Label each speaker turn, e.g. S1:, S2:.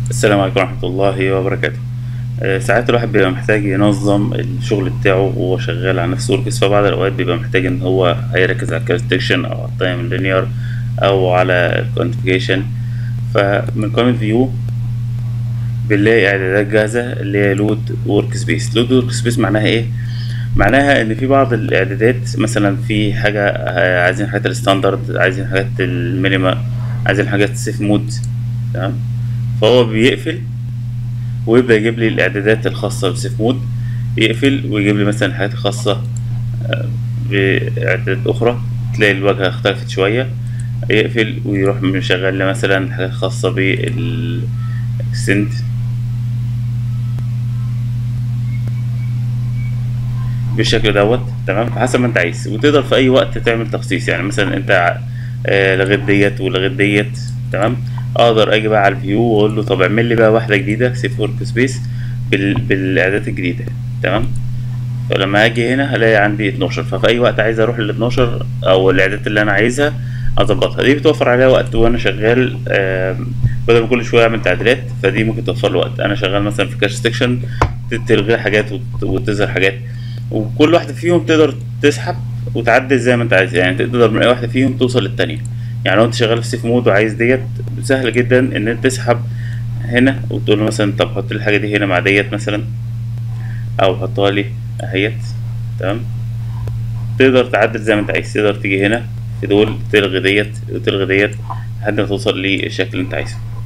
S1: السلام عليكم ورحمة الله وبركاته آه، ساعات الواحد بيبقى محتاج ينظم الشغل بتاعه وهو شغال على نفس وركس فبعض الأوقات بيبقى محتاج إن هو هيركز على الكالستكشن أو على التايم لينير أو على الكونفيجيشن فمن قائمة فيو بنلاقي إعدادات جاهزة اللي هي لود ورك سبيس لود ورك سبيس معناها إيه؟ معناها إن في بعض الإعدادات مثلا في حاجة آه، عايزين حاجات الستاندرد عايزين حاجات المينيما عايزين حاجات سيف مود تمام فهو بيقفل ويبدأ يجيب لي الإعدادات الخاصة بسيف مود يقفل ويجيب لي مثلا الحاجات الخاصة آه، بإعدادات أخرى تلاقي الواجهة اختلفت شوية يقفل ويروح مشغل لي مثلا حاجات خاصة بالسند بالشكل دوت تمام فحسب ما انت عايز وتقدر في اي وقت تعمل تخصيص يعني مثلا انت ع- آه، لغيت ديت ولغيت ديت تمام اقدر اجي بقى على الفيو واقول له طب اعمل لي بقى واحده جديده سيف ورك سبيس بال... بالاعدادات الجديده تمام فلما اجي هنا هلاقي عندي 12 ففي اي وقت عايز اروح لل 12 او الاعدادات اللي انا عايزها اظبطها دي بتوفر عليها وقت وانا شغال آم، بدل ما كل شويه اعمل تعديلات فدي ممكن توفر لي وقت انا شغال مثلا في كاش سكشن تلغي حاجات وت- وتظهر حاجات وكل واحده فيهم تقدر تسحب وتعدل زي ما انت عايز يعني تقدر من اي واحده فيهم توصل للتانية يعني لو انت شغال في سيف مود وعايز ديت سهل جدا ان انت تسحب هنا وتقول له مثلا طب حط لي الحاجه دي هنا مع ديت مثلا او حطها لي اهيت تمام تقدر تعدل زي ما انت عايز تقدر تيجي هنا في دول تلغي ديت وتلغي ديت لحد ما توصل للشكل اللي انت عايزه